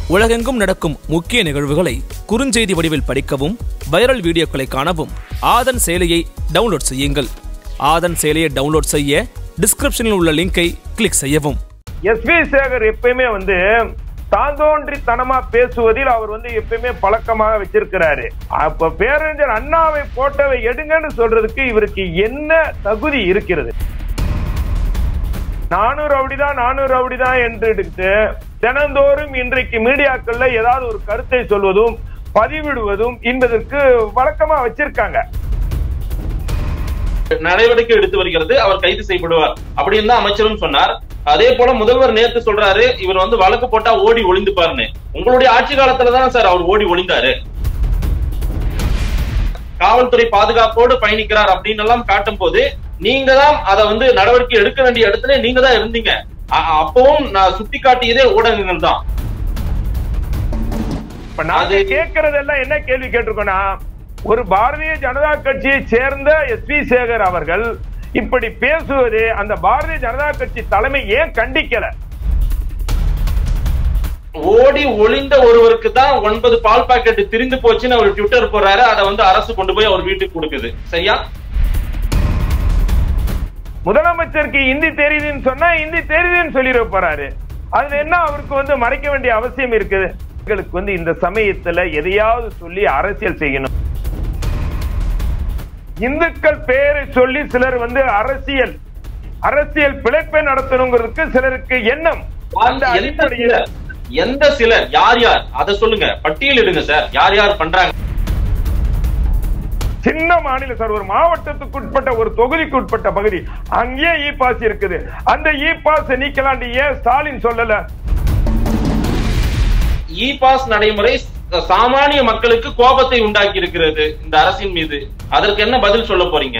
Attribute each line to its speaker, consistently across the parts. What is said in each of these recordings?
Speaker 1: உலகெங்கும் நடக்கும் முக்கிய நிகழ்வுகளை குறுஞ்செய்தி வடிவில் படிக்கவும் வைரல் வீடியோக்களை காணவும் ஆதன் செயலியை டவுன்லோட் செய்யுங்கள் ஆதன் செயலியை டவுன்லோட் செய்ய டிஸ்கிரிப்ஷனில் உள்ள லிங்கை கிளிக் செய்யவும்
Speaker 2: எஸ் வி சேகர் எப்பயுமே வந்து தாந்தோன்றித்தனமா பேசுவதில் அவர் வந்து எப்பயுமே பழக்கமாக வச்சிருக்கிறாரு அப்ப பேரறிஞர் அண்ணாவை போட்டவை எடுங்கன்னு சொல்றதுக்கு இவருக்கு என்ன தகுதி இருக்கிறது நானூறு அப்படிதான் நானூறு அப்படிதான் என்று எடுத்து தினந்தோறும் இன்றைக்கு மீடியாக்கள்ல ஏதாவது ஒரு கருத்தை சொல்வதும் பதிவிடுவதும் என்பதற்கு வழக்கமா வச்சிருக்காங்க
Speaker 3: நடவடிக்கை எடுத்து வருகிறது அவர் கைது செய்யப்படுவார் அப்படின்னு தான் அமைச்சரும் சொன்னார் அதே போல முதல்வர் நேத்து சொல்றாரு இவர் வந்து வழக்கு போட்டா ஓடி ஒளிந்துப்பாருன்னு உங்களுடைய ஆட்சி காலத்துல தான் சார் அவர் ஓடி ஒளிந்தாரு காவல்துறை பாதுகாப்போடு பயணிக்கிறார் அப்படின்னு எல்லாம் காட்டும் போது நீங்க தான் அதை வந்து நடவடிக்கை எடுக்க வேண்டிய இடத்துல நீங்க தான் இருந்தீங்க அ- அப்பவும் நான் சுட்டி காட்டியதே ஊடகங்கள் தான்
Speaker 2: இப்ப நாங்க
Speaker 3: அது-
Speaker 2: கேட்கறதெல்லாம் என்ன கேள்வி கேட்டிருக்கோம்னா ஒரு பாரதிய ஜனதா கட்சியை சேர்ந்த எஸ் வி சேகர் அவர்கள் இப்படி பேசுவது அந்த பாரதிய ஜனதா கட்சி தலைமை ஏன் கண்டிக்கல
Speaker 3: ஓடி ஒளிந்த ஒருவருக்கு தான் ஒன்பது பால் பாக்கெட் திரிந்து போச்சுன்னு அவர் ட்விட்டர் போறாரு அதை வந்து அரசு கொண்டு போய் அவர் வீட்டுக்கு கொடுக்குது சரியா
Speaker 2: முதலமைச்சருக்கு இந்தி தெரியுதுன்னு சொன்னா இந்தி தெரியுதுன்னு சொல்லிட போறாரு அதுல என்ன அவருக்கு வந்து மறைக்க வேண்டிய அவசியம் இருக்குது எங்களுக்கு வந்து இந்த சமயத்துல எதையாவது சொல்லி அரசியல் செய்யணும் இந்துக்கள் பேரை சொல்லி சிலர் வந்து அரசியல் அரசியல் பிழைப்பை நடத்தணுங்கிறதுக்கு சிலருக்கு எண்ணம் அந்த
Speaker 3: எந்த
Speaker 2: அடிப்படையில்
Speaker 3: சிலர் எந்த சிலர் யார் யார் அதை சொல்லுங்க பட்டியலிடுங்க சார் யார் யார் பண்றாங்க
Speaker 2: சின்ன மாநிலம் சார் ஒரு மாவட்டத்துக்கு உட்பட்ட ஒரு தொகுதிக்கு உட்பட்ட பகுதி அங்கேயே இ பாஸ் இருக்குது அந்த இ பாஸ் நீக்கலாண்டி ஏன் ஸ்டாலின் சொல்லல
Speaker 3: இ பாஸ் நடைமுறை சாமானிய மக்களுக்கு கோபத்தை உண்டாக்கி இருக்கிறது இந்த அரசின் மீது அதற்கு என்ன பதில் சொல்ல போறீங்க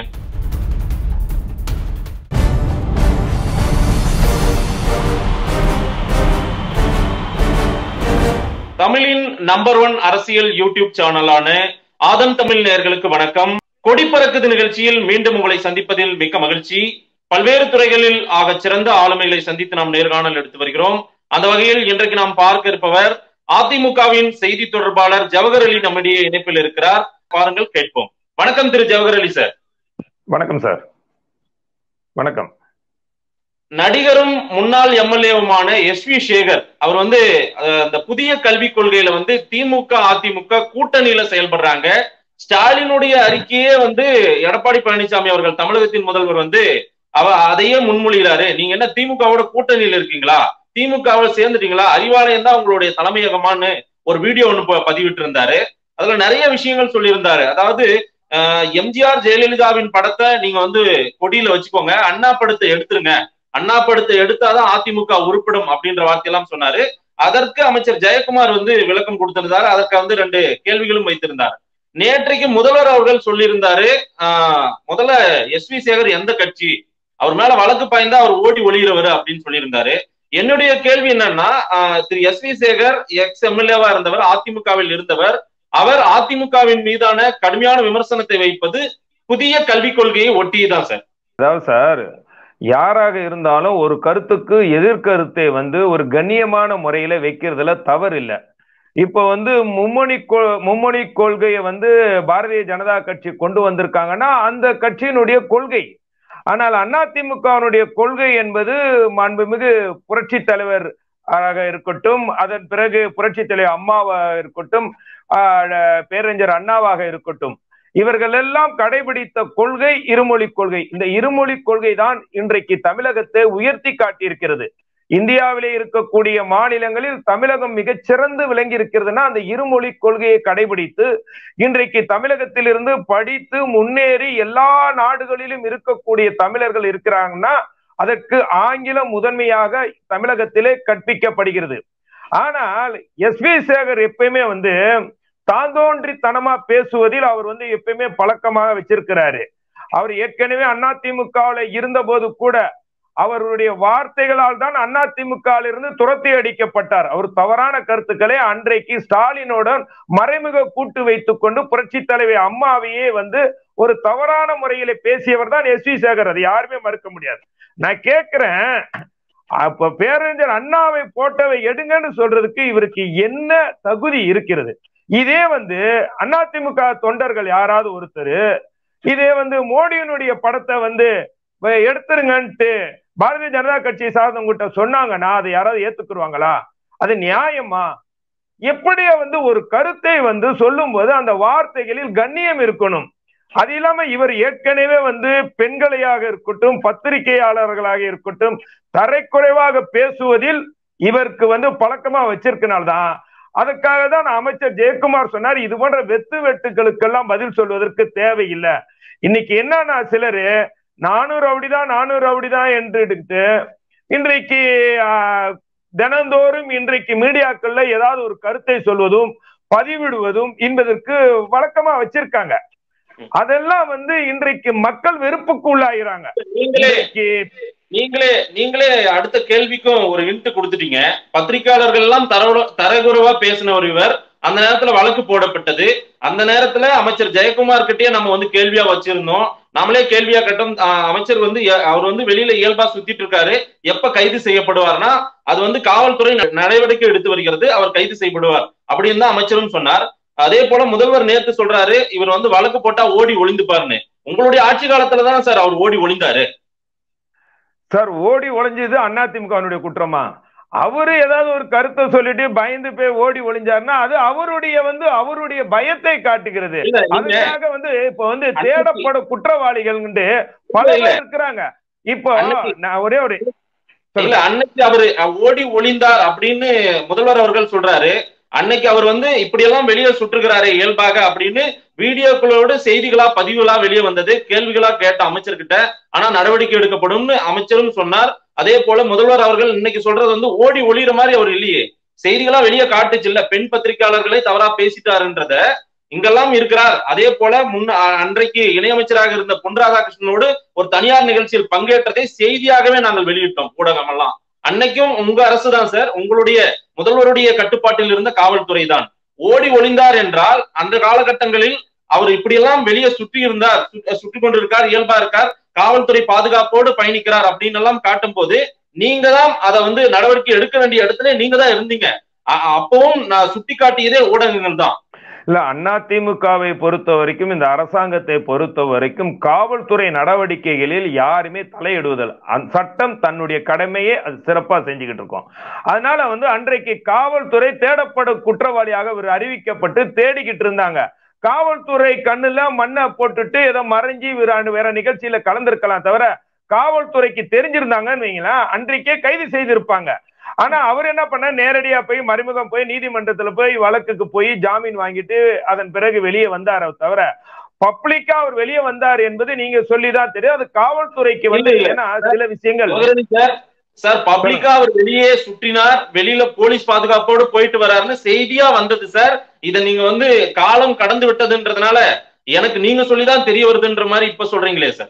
Speaker 3: தமிழின் நம்பர் ஒன் அரசியல் யூடியூப் சேனலான ஆதம் தமிழ் நேயர்களுக்கு வணக்கம் கொடி பறக்குது நிகழ்ச்சியில் மீண்டும் உங்களை சந்திப்பதில் மிக்க மகிழ்ச்சி பல்வேறு துறைகளில் ஆகச் சிறந்த ஆளுமைகளை சந்தித்து நாம் நேர்காணல் எடுத்து வருகிறோம் அந்த வகையில் இன்றைக்கு நாம் பார்க்க இருப்பவர் அதிமுகவின் செய்தி தொடர்பாளர் ஜவஹர் அலி நம்முடைய இணைப்பில் இருக்கிறார் பாருங்கள் கேட்போம் வணக்கம் திரு ஜவஹர் அலி சார்
Speaker 2: வணக்கம் சார் வணக்கம்
Speaker 3: நடிகரும் முன்னாள் எம்எல்ஏவுமான எஸ் வி சேகர் அவர் வந்து அஹ், அந்த புதிய கல்விக் கொள்கையில வந்து திமுக அதிமுக கூட்டணியில செயல்படுறாங்க ஸ்டாலினுடைய அறிக்கையே வந்து எடப்பாடி பழனிசாமி அவர்கள் தமிழகத்தின் முதல்வர் வந்து அவ அதையே முன்மொழிகிறாரு நீங்க என்ன திமுகவோட கூட்டணியில இருக்கீங்களா திமுகவில் சேர்ந்துட்டீங்களா அறிவாலயம் தான் உங்களுடைய தலைமையகமான்னு ஒரு வீடியோ ஒண்ணு ப- பதிவிட்டு இருந்தாரு அதுல நிறைய விஷயங்கள் சொல்லியிருந்தாரு அதாவது அஹ், எம்ஜிஆர் ஜெயலலிதாவின் படத்தை நீங்க வந்து கொடியில வச்சுக்கோங்க அண்ணா படத்தை எடுத்துருங்க அண்ணா படத்தை எடுத்தாதான் அதிமுக உருப்படும் அப்படின்ற வார்த்தையெல்லாம் சொன்னாரு அதற்கு அமைச்சர் ஜெயக்குமார் வந்து விளக்கம் கொடுத்திருந்தாரு அதற்கு வந்து ரெண்டு கேள்விகளும் வைத்திருந்தார் நேற்றைக்கு முதல்வர் அவர்கள் சொல்லியிருந்தாரு ஆஹ், முதல்ல எஸ் வி சேகர் எந்த கட்சி அவர் மேல வழக்கு பாய்ந்தா அவர் ஓடி ஒளிகிறவர் அப்படின்னு சொல்லியிருந்தாரு என்னுடைய கேள்வி என்னன்னா ஆஹ், Thiru S V Sekar ex எம்எல்ஏவா இருந்தவர் அதிமுகவில் இருந்தவர் அவர் அதிமுகவின் மீதான கடுமையான விமர்சனத்தை வைப்பது புதிய கல்விக் கொள்கையை ஒட்டியதான் சார்
Speaker 2: அதாவது சார் யாராக இருந்தாலும் ஒரு கருத்துக்கு எதிர்கருத்தை வந்து ஒரு கண்ணியமான முறையில வைக்கிறதுல தவறு இல்லை இப்ப வந்து மும்மொழி கொ- மும்மொழி கொள்கையை வந்து பாரதிய ஜனதா கட்சி கொண்டு வந்திருக்காங்கன்னா அந்த கட்சியினுடைய கொள்கை ஆனால் அதிமுகவினுடைய கொள்கை என்பது மாண்புமிகு புரட்சி தலைவர் ஆக இருக்கட்டும் அதன் பிறகு புரட்சி தலைவர் அம்மாவாக இருக்கட்டும் ஆஹ், பேரறிஞர் அண்ணாவாக இருக்கட்டும் இவர்கள் எல்லாம் கடைபிடித்த கொள்கை இருமொழி கொள்கை இந்த இருமொழி கொள்கை தான் இன்றைக்கு தமிழகத்தை உயர்த்தி காட்டியிருக்கிறது இந்தியாவிலே இருக்கக்கூடிய மாநிலங்களில் தமிழகம் மிகச்சிறந்து விளங்கி இருக்கிறதுனா அந்த இருமொழி கொள்கையை கடைபிடித்து இன்றைக்கு தமிழகத்திலிருந்து படித்து முன்னேறி எல்லா நாடுகளிலும் இருக்கக்கூடிய தமிழர்கள் இருக்கிறாங்கன்னா அதற்கு ஆங்கிலம் முதன்மையாக தமிழகத்திலே கற்பிக்கப்படுகிறது ஆனால் எஸ் வி சேகர் எப்பயுமே வந்து தாந்தோன்றித்தனமா பேசுவதில் அவர் வந்து எப்பயுமே பழக்கமாக வச்சிருக்கிறாரு அவர் ஏற்கனவே அதிமுகவில் இருந்த போது கூட அவருடைய வார்த்தைகளால் தான் அதிமுகவில் இருந்து துரத்தி அடிக்கப்பட்டார் அவர் தவறான கருத்துக்களை அன்றைக்கு ஸ்டாலினுடன் மறைமுக கூட்டு வைத்துக் கொண்டு புரட்சி தலைவி அம்மாவையே வந்து ஒரு தவறான முறையில பேசியவர் தான் எஸ் வி சேகர் அது யாருமே மறுக்க முடியாது நான் கேட்கிறேன் அப்ப பேரறிஞர் அண்ணாவை போட்டவை எடுங்கன்னு சொல்றதுக்கு இவருக்கு என்ன தகுதி இருக்கிறது இதே வந்து அதிமுக தொண்டர்கள் யாராவது ஒருத்தர் இதே வந்து மோடியினுடைய படத்தை வந்து வ- எடுத்துருங்கன்ட்டு பாரதிய ஜனதா கட்சி சார்ந்தவங்கிட்ட சொன்னாங்கன்னா அதை யாராவது ஏத்துக்குருவாங்களா அது நியாயமா எப்படியே வந்து ஒரு கருத்தை வந்து சொல்லும்போது அந்த வார்த்தைகளில் கண்ணியம் இருக்கணும் அது இல்லாம இவர் ஏற்கனவே வந்து பெண்களையாக இருக்கட்டும் பத்திரிகையாளர்களாக இருக்கட்டும் தரைக்குறைவாக பேசுவதில் இவருக்கு வந்து பழக்கமா வச்சிருக்கனால்தான் அதுக்காக தான் அமைச்சர் ஜெயக்குமார் சொன்னார் இது போன்ற வெத்து வெட்டுகளுக்கெல்லாம் பதில் சொல்வதற்கு தேவையில்லை இன்னைக்கு என்னன்னா சிலரு நானூறு அப்படிதான் நானூறு அப்படிதான் என்று எடுத்து இன்றைக்கு ஆஹ், தினந்தோறும் இன்றைக்கு மீடியாக்கள்ல ஏதாவது ஒரு கருத்தை சொல்வதும் பதிவிடுவதும் என்பதற்கு வழக்கமா வச்சிருக்காங்க அதெல்லாம் வந்து இன்றைக்கு மக்கள் வெறுப்புக்கு உள்ளாகிறாங்க
Speaker 3: நீங்களே
Speaker 2: இன்றைக்கு
Speaker 3: நீங்களே நீங்களே அடுத்த கேள்விக்கும் ஒரு ஹிண்ட் கொடுத்துட்டீங்க பத்திரிகையாளர்கள் எல்லாம் தரவு தரகுறவா பேசினவர் இவர் அந்த நேரத்துல வழக்கு போடப்பட்டது அந்த நேரத்துல அமைச்சர் ஜெயக்குமார் கிட்டயே நம்ம வந்து கேள்வியா வச்சிருந்தோம் நம்மளே கேள்வியா கட்டும் ஆஹ், அமைச்சர் வந்து எ- அவர் வந்து வெளியில இயல்பா சுத்திட்டு இருக்காரு எப்ப கைது செய்யப்படுவார்னா அது வந்து காவல்துறை ந- நடவடிக்கை எடுத்து வருகிறது அவர் கைது செய்யப்படுவார் அப்படின்னு தான் அமைச்சரும் சொன்னார் அதே போல முதல்வர் நேத்து சொல்றாரு இவர் வந்து வழக்கு போட்டா ஓடி ஒளிந்துப்பாருன்னு உங்களுடைய ஆட்சி காலத்துல தான் சார் அவர் ஓடி ஒளிந்தாரு
Speaker 2: சார் ஓடி ஒளிஞ்சது அதிமுகவினுடைய குற்றமா அவரு ஏதாவது ஒரு கருத்தை சொல்லிட்டு பயந்து போய் ஓடி ஒளிஞ்சாருன்னா அது அவருடைய வந்து அவருடைய பயத்தை காட்டுகிறது
Speaker 3: இல்ல நீங்க
Speaker 2: அதுக்காக வந்து இப்ப வந்து
Speaker 3: அன்னைக்கு-
Speaker 2: தேடப்படும் குற்றவாளிகள் பல
Speaker 3: இல்ல.
Speaker 2: பேர் இருக்கிறாங்க இப்போ
Speaker 3: அன்னைக்கு-
Speaker 2: நான் ஒரே ஒரு
Speaker 3: இல்ல அன்னைக்கு அவரு அஹ், ஓடி ஒளிந்தார் அப்படின்னு முதல்வர் அவர்கள் சொல்றாரு அன்னைக்கு அவர் வந்து இப்படி எல்லாம் வெளியே சுற்றுகிறாரே இயல்பாக அப்படின்னு வீடியோக்களோடு செய்திகளா பதிவுகளா வெளியே வந்தது கேள்விகளா கேட்ட அமைச்சர்கிட்ட ஆனா நடவடிக்கை எடுக்கப்படும்னு அமைச்சரும் சொன்னார் அதே போல முதல்வர் அவர்கள் இன்னைக்கு சொல்றது வந்து ஓடி ஒளிகிற மாதிரி அவர் இல்லையே செய்திகளா வெளியே காட்டுச்சு இல்ல பெண் பத்திரிகையாளர்களை தவறா பேசிட்டாருன்றத இங்கெல்லாம் இருக்கிறார் அதே போல முன்ன அ- அன்றைக்கு இணையமைச்சராக இருந்த பொன் ராதாகிருஷ்ணனோடு ஒரு தனியார் நிகழ்ச்சியில் பங்கேற்றதை செய்தியாகவே நாங்கள் வெளியிட்டோம் ஊடகம் எல்லாம் அன்னைக்கும் உங்க அரசு தான் சார் உங்களுடைய முதல்வருடைய கட்டுப்பாட்டில் இருந்த காவல்துறை தான் ஓடி ஒளிந்தார் என்றால் அந்த காலகட்டங்களில் அவர் இப்படியெல்லாம் வெளியே சுற்றி இருந்தார் சு- சுற்றி கொண்டிருக்கார் இயல்பா இருக்கார் காவல்துறை பாதுகாப்போடு பயணிக்கிறார் அப்படின்னு எல்லாம் காட்டும் போது நீங்க தான் அதை வந்து நடவடிக்கை எடுக்க வேண்டிய இடத்துல நீங்க தான் இருந்தீங்க அ- அப்பவும் நான் சுட்டி காட்டியதே ஊடகங்கள் தான்
Speaker 2: இல்ல அதிமுகவை பொறுத்த வரைக்கும் இந்த அரசாங்கத்தை பொறுத்த வரைக்கும் காவல்துறை நடவடிக்கைகளில் யாருமே தலையிடுவதில் அந்த சட்டம் தன்னுடைய கடமையை அது சிறப்பா செஞ்சுக்கிட்டு இருக்கோம் அதனால வந்து அன்றைக்கு காவல்துறை தேடப்படும் குற்றவாளியாக இவர் அறிவிக்கப்பட்டு தேடிக்கிட்டு இருந்தாங்க காவல்துறை கண்ணுல மண்ணை போட்டுட்டு ஏதோ மறைஞ்சி இவர் அங்க வேற நிகழ்ச்சியில கலந்திருக்கலாம் தவிர காவல்துறைக்கு தெரிஞ்சிருந்தாங்கன்னு வைங்களேன் அன்றைக்கே கைது செய்திருப்பாங்க ஆனா அவர் என்ன பண்ண நேரடியா போய் மறைமுகம் போய் நீதிமன்றத்துல போய் வழக்குக்கு போய் ஜாமீன் வாங்கிட்டு அதன் பிறகு வெளியே வந்தாரே தவிர பப்ளிக்கா அவர் வெளியே வந்தார் என்பது நீங்க சொல்லிதான் தெரியும் அது காவல்துறைக்கு வந்து
Speaker 3: இல்ல, இல்ல.
Speaker 2: ஏன்னா சில விஷயங்கள்
Speaker 3: மகரணி சார் சார் பப்ளிக்கா அவர் வெளியே சுற்றினார் வெளியில போலீஸ் பாதுகாப்போடு போயிட்டு வராருன்னு செய்தியா வந்தது சார் இத நீங்க வந்து காலம் கடந்து விட்டதுன்றதுனால எனக்கு நீங்க சொல்லிதான் தெரிய வருதுன்ற மாதிரி இப்ப சொல்றீங்களே சார்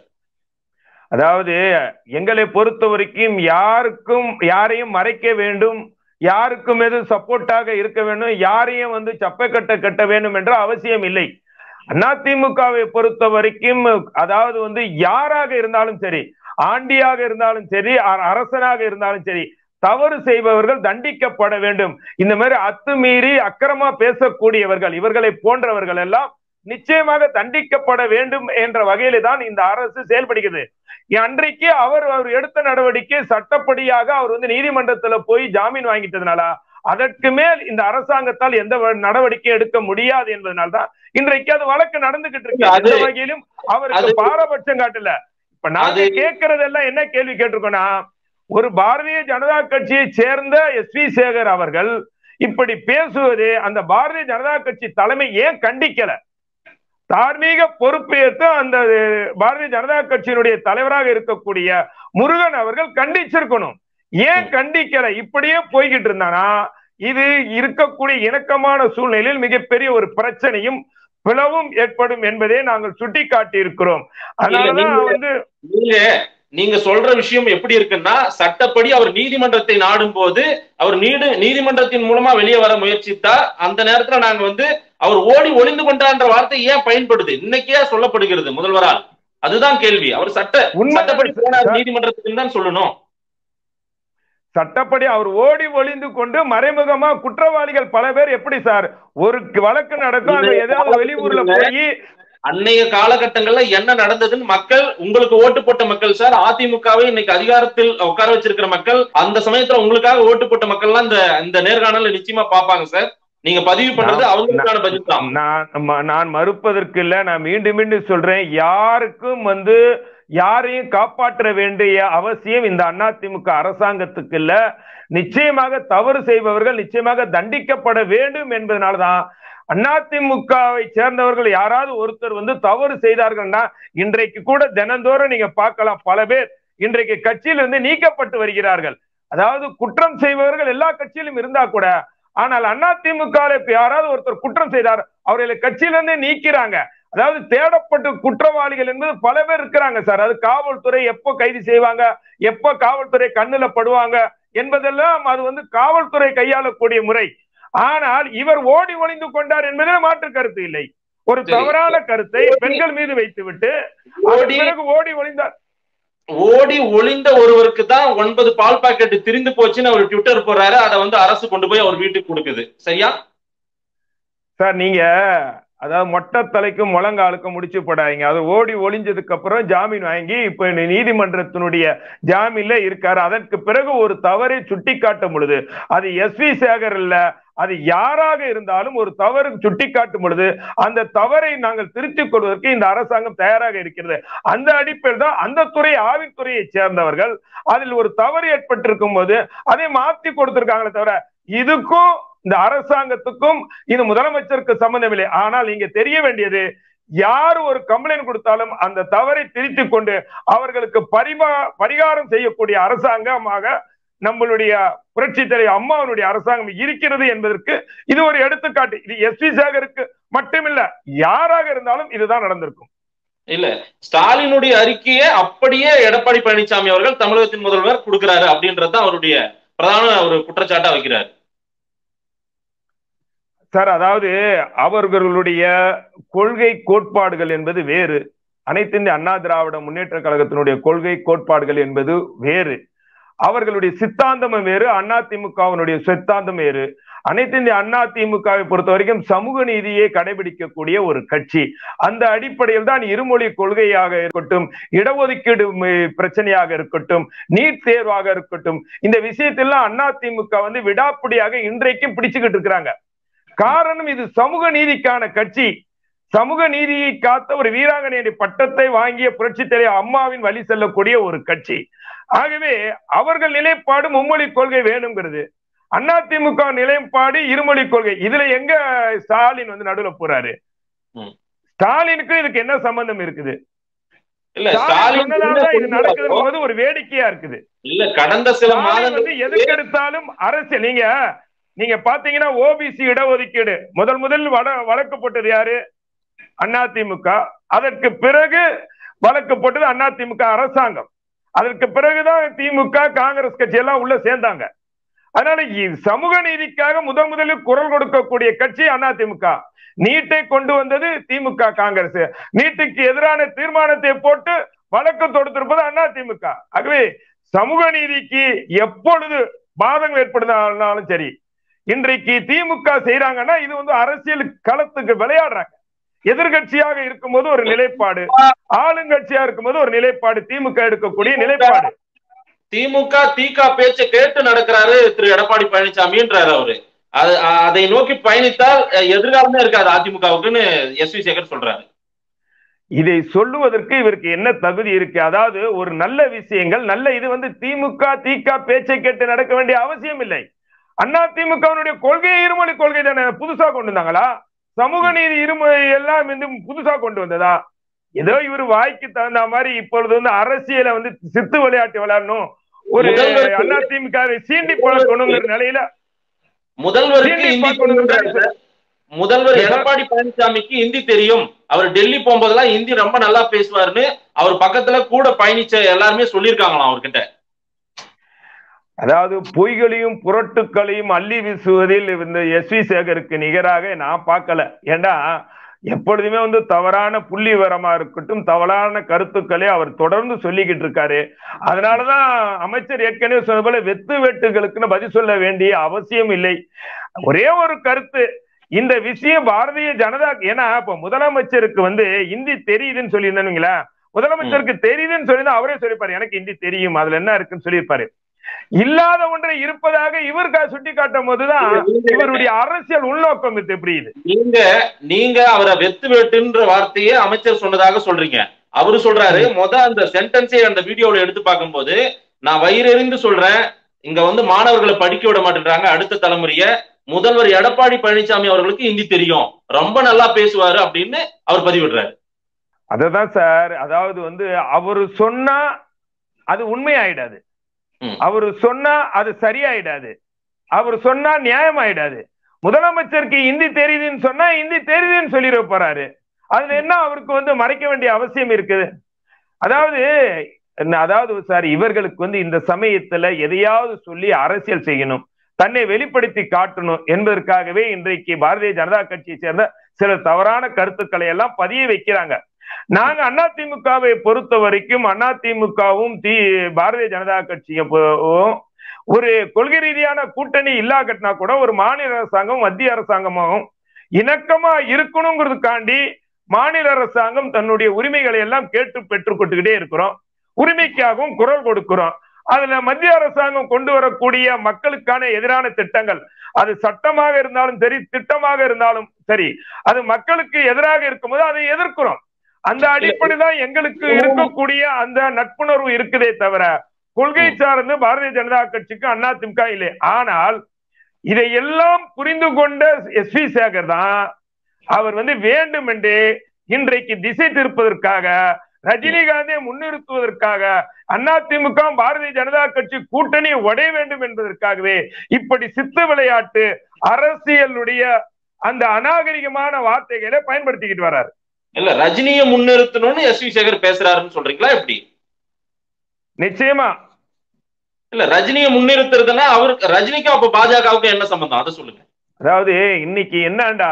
Speaker 2: அதாவது எங்களை பொறுத்த வரைக்கும் யாருக்கும் யாரையும் மறைக்க வேண்டும் யாருக்கும் எது சப்போர்ட்டாக இருக்க வேண்டும் யாரையும் வந்து சப்பை கட்ட கட்ட வேண்டும் என்ற அவசியம் இல்லை அதிமுகவை பொறுத்த வரைக்கும் அதாவது வந்து யாராக இருந்தாலும் சரி ஆண்டியாக இருந்தாலும் சரி அ- அரசனாக இருந்தாலும் சரி தவறு செய்பவர்கள் தண்டிக்கப்பட வேண்டும் இந்த மாதிரி அத்துமீறி அக்கிரமா பேசக்கூடியவர்கள் இவர்களை போன்றவர்கள் எல்லாம் நிச்சயமாக தண்டிக்கப்பட வேண்டும் என்ற வகையில தான் இந்த அரசு செயல்படுகிறது அன்றைக்கு அவர் அவர் எடுத்த நடவடிக்கை சட்டப்படியாக அவர் வந்து நீதிமன்றத்துல போய் ஜாமீன் வாங்கிட்டதுனால அதற்கு மேல் இந்த அரசாங்கத்தால் எந்த வ- நடவடிக்கை எடுக்க முடியாது என்பதனால்தான் இன்றைக்கு அது வழக்கு நடந்துகிட்டு இருக்கு
Speaker 3: அது-
Speaker 2: அந்த வகையிலும் அவருக்கு
Speaker 3: அது-
Speaker 2: பாரபட்சம் காட்டல இப்ப நாங்க
Speaker 3: அது-
Speaker 2: கேட்கறதெல்லாம் என்ன கேள்வி கேட்டிருக்கோம்னா ஒரு பாரதிய ஜனதா கட்சியை சேர்ந்த எஸ் வி சேகர் அவர்கள் இப்படி பேசுவது அந்த பாரதிய ஜனதா கட்சி தலைமை ஏன் கண்டிக்கல தார்மீக பொறுப்பேற்று அந்த பாரதிய ஜனதா கட்சியினுடைய தலைவராக இருக்கக்கூடிய முருகன் அவர்கள் கண்டிச்சிருக்கணும் ஏன் கண்டிக்கல இப்படியே போய்கிட்டு இருந்தானா இது இருக்கக்கூடிய இணக்கமான சூழ்நிலையில் மிகப்பெரிய ஒரு பிரச்சனையும் பிளவும் ஏற்படும் என்பதை நாங்கள் சுட்டிக்காட்டி இருக்கிறோம் அதனாலதான்
Speaker 3: நீங்க-
Speaker 2: வந்து
Speaker 3: நீங்க நீங்க சொல்ற விஷயம் எப்படி இருக்குன்னா சட்டப்படி அவர் நீதிமன்றத்தை நாடும் போது அவர் நீடு நீதிமன்றத்தின் மூலமா வெளியே வர முயற்சித்தா அந்த நேரத்துல நாங்க வந்து அவர் ஓடி ஒளிந்து கொண்டான்ற வார்த்தை ஏன் பயன்படுது இன்னைக்கே சொல்லப்படுகிறது முதல்வரால் அதுதான் கேள்வி அவர் சட்ட
Speaker 2: உண்மைதான்
Speaker 3: சட்டப்படி போனார்
Speaker 2: சார்.
Speaker 3: நீதிமன்றத்துக்கு தான் சொல்லணும்
Speaker 2: சட்டப்படி அவர் ஓடி ஒளிந்து கொண்டு மறைமுகமா குற்றவாளிகள் பல பேர் எப்படி சார் ஒரு வழக்கு நடக்கும் அது ஏதாவது வெளியூர்ல போய்
Speaker 3: அன்னைய காலகட்டங்கள்ல என்ன நடந்ததுன்னு மக்கள் உங்களுக்கு ஓட்டு போட்ட மக்கள் சார் அதிமுகவை இன்னைக்கு அதிகாரத்தில் உட்கார வச்சிருக்கிற மக்கள் அந்த சமயத்துல உங்களுக்காக ஓட்டு போட்ட மக்கள்லாம் இந்த இந்த நேர்காணல நிச்சயமா பாப்பாங்க சார் நீங்க பதிவு பண்றது அவங்களுக்கான பதில் தான்
Speaker 2: நான் ம- நான் மறுப்பதற்கு இல்ல நான் மீண்டும் மீண்டும் சொல்றேன் யாருக்கும் வந்து யாரையும் காப்பாற்ற வேண்டிய அவசியம் இந்த அதிமுக அரசாங்கத்துக்கு இல்ல நிச்சயமாக தவறு செய்பவர்கள் நிச்சயமாக தண்டிக்கப்பட வேண்டும் என்பதனாலதான் அதிமுகவை சேர்ந்தவர்கள் யாராவது ஒருத்தர் வந்து தவறு செய்தார்கள்னா இன்றைக்கு கூட தினந்தோறும் நீங்க பார்க்கலாம் பல பேர் இன்றைக்கு கட்சியிலிருந்து நீக்கப்பட்டு வருகிறார்கள் அதாவது குற்றம் செய்பவர்கள் எல்லா கட்சியிலும் இருந்தா கூட ஆனால் அதிமுக இப்ப யாராவது ஒருத்தர் குற்றம் செய்தார் அவர்களை கட்சியிலிருந்தே நீக்கிறாங்க அதாவது தேடப்பட்டு குற்றவாளிகள் என்பது பல பேர் இருக்கிறாங்க சார் அது காவல்துறை எப்போ கைது செய்வாங்க எப்போ காவல்துறை கண்ணுல படுவாங்க என்பதெல்லாம் அது வந்து காவல்துறை கையாளக்கூடிய முறை ஆனால் இவர் ஓடி ஒளிந்து கொண்டார் என்பதில் மாற்று கருத்து இல்லை ஒரு
Speaker 3: சரி.
Speaker 2: தவறான கருத்தை பெண்கள் மீது வைத்துவிட்டு அதன்
Speaker 3: ஓடி
Speaker 2: பிறகு ஓடி ஒளிந்தார்
Speaker 3: ஓடி ஒளிந்த ஒருவருக்கு தான் ஒன்பது பால் பாக்கெட் திரிந்து போச்சுன்னு அவர் ட்விட்டர் போறாரு அதை வந்து அரசு கொண்டு போய் அவர் வீட்டுக்கு கொடுக்குது சரியா
Speaker 2: சார் நீங்க அதாவது மொட்டை தலைக்கும் முழங்காலுக்கும் முடிச்சு போடாதீங்க அது ஓடி ஒளிஞ்சதுக்கு அப்புறம் ஜாமீன் வாங்கி இப்ப நீ- நீதிமன்றத்தினுடைய ஜாமீன்ல இருக்காரு அதற்கு பிறகு ஒரு தவறை சுட்டி காட்டும் பொழுது அது எஸ் வி சேகர் இல்ல அது யாராக இருந்தாலும் ஒரு தவறு சுட்டி காட்டும் பொழுது அந்த தவறை நாங்கள் திருத்திக் கொள்வதற்கு இந்த அரசாங்கம் தயாராக இருக்கிறது அந்த அடிப்படையில் தான் அந்த துறை ஆவின் துறையை சேர்ந்தவர்கள் அதில் ஒரு தவறு ஏற்பட்டிருக்கும் போது அதை மாத்தி கொடுத்திருக்காங்களே தவிர இதுக்கும் இந்த அரசாங்கத்துக்கும் இது முதலமைச்சருக்கு சம்பந்தமில்லை ஆனால் நீங்க தெரிய வேண்டியது யார் ஒரு கம்ப்ளைண்ட் கொடுத்தாலும் அந்த தவறை திருத்திக் கொண்டு அவர்களுக்கு பரிமா பரிகாரம் செய்யக்கூடிய அரசாங்கமாக நம்மளுடைய புரட்சி தலைவர் அம்மாவனுடைய அரசாங்கம் இருக்கிறது என்பதற்கு இது ஒரு எடுத்துக்காட்டு இது எஸ் வி சேகருக்கு மட்டுமில்ல யாராக இருந்தாலும் இதுதான் நடந்திருக்கும்
Speaker 3: இல்ல ஸ்டாலினுடைய அறிக்கையை அப்படியே எடப்பாடி பழனிசாமி அவர்கள் தமிழகத்தின் முதல்வர் கொடுக்கிறாரு அப்படின்றது தான் அவருடைய பிரதான ஒரு குற்றச்சாட்டா வைக்கிறாரு
Speaker 2: சார் அதாவது அவர்களுடைய கொள்கை கோட்பாடுகள் என்பது வேறு அனைத்து இந்திய அண்ணா திராவிட முன்னேற்ற கழகத்தினுடைய கொள்கை கோட்பாடுகள் என்பது வேறு அவர்களுடைய சித்தாந்தமும் வேறு அதிமுகவினுடைய சித்தாந்தம் வேறு அனைத்து இந்திய அண்ணா திமுகவை பொறுத்த வரைக்கும் சமூக நீதியை கடைபிடிக்கக்கூடிய ஒரு கட்சி அந்த அடிப்படையில் தான் இருமொழி கொள்கையாக இருக்கட்டும் இடஒதுக்கீடு ம- பிரச்சனையாக இருக்கட்டும் நீட் தேர்வாக இருக்கட்டும் இந்த விஷயத்தெல்லாம் அண்ணா திமுக வந்து விடாப்பிடியாக இன்றைக்கும் பிடிச்சுக்கிட்டு இருக்கிறாங்க காரணம் இது சமூக நீதிக்கான கட்சி சமூக நீதியை காத்த ஒரு வீராங்கனையுடைய பட்டத்தை வாங்கிய புரட்சி தலைவர் அம்மாவின் வழி செல்லக்கூடிய ஒரு கட்சி ஆகவே அவர்கள் நிலைப்பாடு மும்மொழி கொள்கை வேணுங்கிறது அதிமுக நிலைப்பாடு இருமொழி கொள்கை இதுல எங்க ஸ்டாலின் வந்து நடுவுல போறாரு
Speaker 3: ம்.
Speaker 2: ஸ்டாலினுக்கு இதுக்கு என்ன சம்பந்தம் இருக்குது
Speaker 3: இல்ல
Speaker 2: ஸ்டாலின்
Speaker 3: ஸ்டாலின்
Speaker 2: சொன்னதாலதான் இது
Speaker 3: என்ன
Speaker 2: நடக்குதுன்னு
Speaker 3: சொல்றாரோ,
Speaker 2: போது ஒரு வேடிக்கையா இருக்குது
Speaker 3: இல்ல கடந்த சில
Speaker 2: ஸ்டாலின்
Speaker 3: மாதங்கள்
Speaker 2: வந்து எதுக்கு எடுத்தாலும் அரசியல் நீங்க நீங்க பாத்தீங்கன்னா ஓபிசி இடஒதுக்கீடு முதல் முதல் வட வழக்கு போட்டது யாரு அதிமுக அதற்கு பிறகு வழக்கு போட்டது அதிமுக அரசாங்கம் அதற்கு பிறகுதான் திமுக காங்கிரஸ் கட்சி எல்லாம் உள்ள சேர்ந்தாங்க அதனால இ- சமூக நீதிக்காக முதன் முதலில் குரல் கொடுக்கக்கூடிய கட்சி அதிமுக நீட்டை கொண்டு வந்தது திமுக காங்கிரஸ் நீட்டுக்கு எதிரான தீர்மானத்தை போட்டு வழக்கு தொடுத்திருப்பது அதிமுக ஆகவே சமூக நீதிக்கு எப்பொழுது பாதகம் ஏற்படுதாலும் சரி இன்றைக்கு திமுக செய்யறாங்கன்னா இது வந்து அரசியல் களத்துக்கு விளையாடுறாங்க எதிர்கட்சியாக இருக்கும்போது ஒரு நிலைப்பாடு ஆளுங்கட்சியா இருக்கும்போது ஒரு நிலைப்பாடு திமுக எடுக்கக்கூடிய நிலைப்பாடு
Speaker 3: திமுக திக பேச்சை கேட்டு நடக்கிறாரு திரு எடப்பாடி பழனிசாமின்றாரு அவரு அது அதை நோக்கி பயணித்தால் அஹ், எதிர்காலமே இருக்காது அதிமுகவுக்குன்னு எஸ் வி சேகர் சொல்றாரு
Speaker 2: இதை சொல்லுவதற்கு இவருக்கு என்ன தகுதி இருக்கு அதாவது ஒரு நல்ல விஷயங்கள் நல்ல இது வந்து திமுக திக பேச்சை கேட்டு நடக்க வேண்டிய அவசியம் இல்லை அண்ணா திமுகவினுடைய கொள்கை இருமொழி கொள்கை தானே புதுசா கொண்டு வந்தாங்களா சமூக நீதி இருமொழி எல்லாம் வந்து புதுசா கொண்டு வந்ததா ஏதோ இவர் வாய்க்கு தகுந்த மாதிரி இப்பொழுது வந்து அரசியலை வந்து சித்து விளையாட்டு விளையாடணும் ஒரு
Speaker 3: முதல்வர்
Speaker 2: அண்ணா திமுகவை சீண்டி பழக்கணுங்கிற நிலையில
Speaker 3: முதல்வருக்கு
Speaker 2: சீண்டி
Speaker 3: இந்தி
Speaker 2: பார்க்கணுங்கிறாரு
Speaker 3: தெரியும்ன்றாரு சார். முதல்வர்
Speaker 2: சார்.
Speaker 3: எடப்பாடி பழனிசாமிக்கு இந்தி தெரியும் அவர் டெல்லி போகும்போதெல்லாம் இந்தி ரொம்ப நல்லா பேசுவாருன்னு அவர் பக்கத்துல கூட பயணிச்ச எல்லாருமே சொல்லியிருக்காங்களாம் அவர்கிட்ட
Speaker 2: அதாவது பொய்களையும் புரட்டுக்களையும் அள்ளி வீசுவதில் இந்த எஸ் வி சேகருக்கு நிகராக நான் பார்க்கல ஏண்டா எப்பொழுதுமே வந்து தவறான புள்ளி விவரமா இருக்கட்டும் தவறான கருத்துக்களை அவர் தொடர்ந்து சொல்லிக்கிட்டு இருக்காரு அதனாலதான் அமைச்சர் ஏற்கனவே சொன்ன போல வெத்து வெட்டுகளுக்குன்னு பதில் சொல்ல வேண்டிய அவசியம் இல்லை ஒரே ஒரு கருத்து இந்த விஷயம் பாரதிய ஜனதா ஏன்னா இப்ப முதலமைச்சருக்கு வந்து இந்தி தெரியுதுன்னு சொல்லியிருந்தேனுங்களா முதலமைச்சருக்கு தெரியுதுன்னு சொல்லி அவரே சொல்லிப்பாரு எனக்கு இந்தி தெரியும் அதுல என்ன இருக்குன்னு சொல்லியிருப்பாரு இல்லாத ஒன்றை இருப்பதாக இவர் சுட்டி காட்டும் போதுதான் இவருடைய அரசியல் உள்நோக்கம் இது எப்படி இது
Speaker 3: நீங்க நீங்க அவரை வெத்து வெட்டுன்ற வார்த்தையை அமைச்சர் சொன்னதாக சொல்றீங்க அவரு சொல்றாரு முத அந்த சென்டென்ஸே அந்த வீடியோல எடுத்து பார்க்கும்போது நான் வயிறெறிந்து சொல்றேன் இங்க வந்து மாணவர்களை படிக்க விட மாட்டேன்றாங்க அடுத்த தலைமுறைய முதல்வர் எடப்பாடி பழனிசாமி அவர்களுக்கு ஹிந்தி தெரியும் ரொம்ப நல்லா பேசுவாரு அப்படின்னு அவர் பதிவிடுறாரு
Speaker 2: அததான் சார் அதாவது வந்து அவரு சொன்னா அது உண்மை ஆயிடாது
Speaker 3: ம்.
Speaker 2: அவரு சொன்னா அது சரியாயிடாது அவர் சொன்னா நியாயம் ஆயிடாது முதலமைச்சருக்கு இந்தி தெரியுதுன்னு சொன்னா இந்தி தெரியுதுன்னு சொல்லிட போறாரு அதுல என்ன அவருக்கு வந்து மறைக்க வேண்டிய அவசியம் இருக்குது அதாவது என்ன- அதாவது சார் இவர்களுக்கு வந்து இந்த சமயத்துல எதையாவது சொல்லி அரசியல் செய்யணும் தன்னை வெளிப்படுத்தி காட்டணும் என்பதற்காகவே இன்றைக்கு பாரதிய ஜனதா கட்சியை சேர்ந்த சில தவறான கருத்துக்களை எல்லாம் பதிய வைக்கிறாங்க நாங்க அதிமுகவை பொறுத்த வரைக்கும் அதிமுகவும் தி பாரதிய ஜனதா கட்சியும் பொ- ஒரு கொள்கை ரீதியான கூட்டணி இல்லாகட்டினா கூட ஒரு மாநில அரசாங்கம் மத்திய அரசாங்கமும் இணக்கமா இருக்கணுங்கிறதுக்காண்டி மாநில அரசாங்கம் தன்னுடைய உரிமைகளை எல்லாம் கேட்டு பெற்றுக்கொண்டுகிட்டே இருக்கிறோம் உரிமைக்காகவும் குரல் கொடுக்கிறோம் அதுல மத்திய அரசாங்கம் கொண்டு வரக்கூடிய மக்களுக்கான எதிரான திட்டங்கள் அது சட்டமாக இருந்தாலும் சரி திட்டமாக இருந்தாலும் சரி அது மக்களுக்கு எதிராக இருக்கும்போது அதை எதிர்க்கிறோம் அந்த அடிப்படை தான் எங்களுக்கு இருக்கக்கூடிய அந்த நட்புணர்வு இருக்குதே தவிர கொள்கை சார்ந்து பாரதிய ஜனதா கட்சிக்கு அதிமுக இல்லை ஆனால் இதையெல்லாம் புரிந்து கொண்ட எஸ் வி சேகர் தான் அவர் வந்து வேண்டும் என்று இன்றைக்கு திசை திருப்பதற்காக ரஜினிகாந்தை முன்னிறுத்துவதற்காக அதிமுக பாரதிய ஜனதா கட்சி கூட்டணி உடைய வேண்டும் என்பதற்காகவே இப்படி சித்து விளையாட்டு அரசியலுடைய அந்த அநாகரிகமான வார்த்தைகளை பயன்படுத்திக்கிட்டு வர்றாரு
Speaker 3: இல்ல ரஜினியை முன்னிறுத்தணும்னு எஸ் வி சேகர் பேசுறாருன்னு சொல்றீங்களா எப்படி
Speaker 2: நிச்சயமா
Speaker 3: இல்ல ரஜினியை முன்னிறுத்துறதுன்னா அவருக்கு ரஜினிக்கும் அப்ப பாஜகவுக்கும் என்ன சம்பந்தம் அதை சொல்லுங்க
Speaker 2: அதாவது இன்னைக்கு என்னண்டா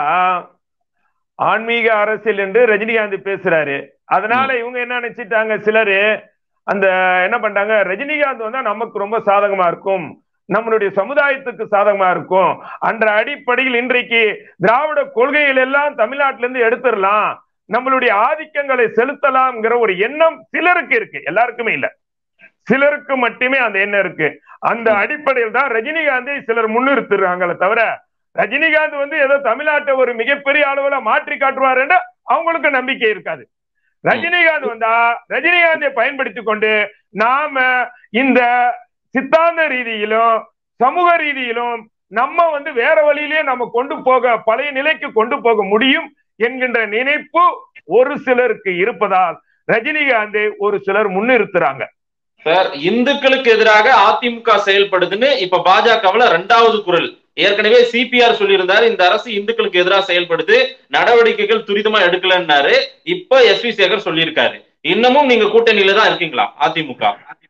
Speaker 2: ஆன்மீக அரசியல் என்று ரஜினிகாந்த் பேசுறாரு அதனால இவங்க என்ன நினைச்சிட்டாங்க சிலரு அந்த என்ன பண்றாங்க ரஜினிகாந்த் வந்தா நமக்கு ரொம்ப சாதகமா இருக்கும் நம்மளுடைய சமுதாயத்துக்கு சாதகமா இருக்கும் என்ற அடிப்படையில் இன்றைக்கு திராவிட கொள்கைகள் எல்லாம் தமிழ்நாட்டில இருந்து எடுத்துடலாம் நம்மளுடைய ஆதிக்கங்களை செலுத்தலாம்ங்கிற ஒரு எண்ணம் சிலருக்கு இருக்கு எல்லாருக்குமே இல்ல சிலருக்கு மட்டுமே அந்த எண்ணம் இருக்கு அந்த அடிப்படையில் தான் ரஜினிகாந்தை சிலர் முன்னிறுத்துறாங்களே தவிர ரஜினிகாந்த் வந்து ஏதோ தமிழ்நாட்டை ஒரு மிகப்பெரிய அளவுல மாற்றி காட்டுவாருன்னு அவங்களுக்கு நம்பிக்கை இருக்காது ரஜினிகாந்த் வந்தா ரஜினிகாந்தை பயன்படுத்தி கொண்டு நாம இந்த சித்தாந்த ரீதியிலும் சமூக ரீதியிலும் நம்ம வந்து வேற வழியிலேயே நம்ம கொண்டு போக பழைய நிலைக்கு கொண்டு போக முடியும் என்கின்ற நினைப்பு ஒரு சிலருக்கு இருப்பதால் ரஜினிகாந்தை ஒரு சிலர் முன்னிறுத்துறாங்க
Speaker 3: சார் இந்துக்களுக்கு எதிராக அதிமுக செயல்படுதுன்னு இப்ப பாஜகவுல ரெண்டாவது குரல் ஏற்கனவே சிபிஆர் சொல்லியிருந்தாரு இந்த அரசு இந்துக்களுக்கு எதிராக செயல்படுது நடவடிக்கைகள் துரிதமா எடுக்கலன்னாரு இப்ப எஸ் வி சேகர் சொல்லியிருக்காரு இன்னமும் நீங்க கூட்டணியில தான் இருக்கீங்களா அதிமுக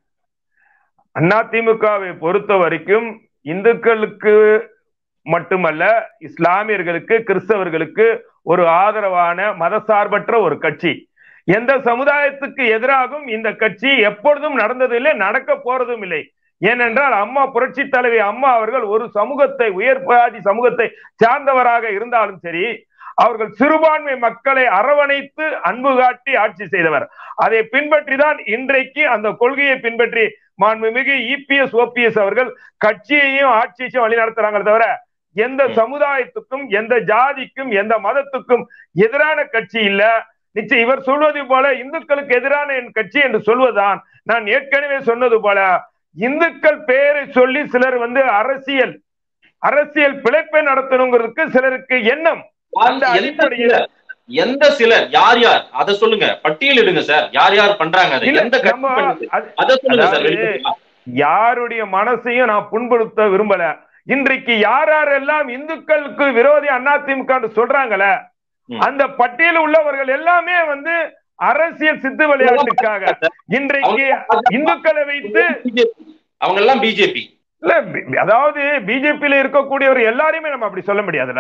Speaker 2: அதிமுகவை பொறுத்த வரைக்கும் இந்துக்களுக்கு மட்டுமல்ல இஸ்லாமியர்களுக்கு கிறிஸ்தவர்களுக்கு ஒரு ஆதரவான மதசார்பற்ற ஒரு கட்சி எந்த சமுதாயத்துக்கு எதிராகவும் இந்த கட்சி எப்பொழுதும் நடந்ததில்லை நடக்க போறதும் இல்லை ஏனென்றால் அம்மா புரட்சி தலைவி அம்மா அவர்கள் ஒரு சமூகத்தை உயர்பாதி சமூகத்தை சார்ந்தவராக இருந்தாலும் சரி அவர்கள் சிறுபான்மை மக்களை அரவணைத்து அன்பு காட்டி ஆட்சி செய்தவர் அதை பின்பற்றி தான் இன்றைக்கு அந்த கொள்கையை பின்பற்றி மாண்புமிகு இபிஎஸ் ஓபிஎஸ் அவர்கள் கட்சியையும் ஆட்சியையும் வழி நடத்துறாங்க தவிர எந்த சமுதாயத்துக்கும் எந்த ஜாதிக்கும் எந்த மதத்துக்கும் எதிரான கட்சி இல்ல நிச்சயம் இவர் சொல்வது போல இந்துக்களுக்கு எதிரான என் கட்சி என்று சொல்வதுதான் நான் ஏற்கனவே சொன்னது போல இந்துக்கள் பெயரை சொல்லி சிலர் வந்து அரசியல் அரசியல் பிழைப்பை நடத்தணுங்கிறதுக்கு சிலருக்கு எண்ணம் அந்த
Speaker 3: எந்த
Speaker 2: அடிப்படையில்
Speaker 3: சிலர்? எந்த சிலர் யார் யார் அதை சொல்லுங்க பட்டியலிடுங்க சார் யார் யார் பண்றாங்க அதை
Speaker 2: இல்ல,
Speaker 3: எந்த கட்சி
Speaker 2: நம்ம
Speaker 3: பண்ணுது
Speaker 2: அது-
Speaker 3: அதை சொல்லுங்க சார்
Speaker 2: அதாவது,
Speaker 3: வெளிப்படையா.
Speaker 2: யாருடைய மனசையும் நான் புண்படுத்த விரும்பல இன்றைக்கு யார் யாரெல்லாம் இந்துக்களுக்கு விரோதி அதிமுக சொல்றாங்கள
Speaker 3: ம்.
Speaker 2: அந்த பட்டியல் உள்ளவர்கள் எல்லாமே வந்து அரசியல் சித்து விளையாட்டுக்காக இன்றைக்கு இந்துக்களை வைத்து
Speaker 3: அவங்க எல்லாம் பிஜேபி
Speaker 2: இல்ல பி- அதாவது பிஜேபியில இருக்கக்கூடியவர் எல்லாரையுமே நம்ம அப்படி சொல்ல முடியாதுல்ல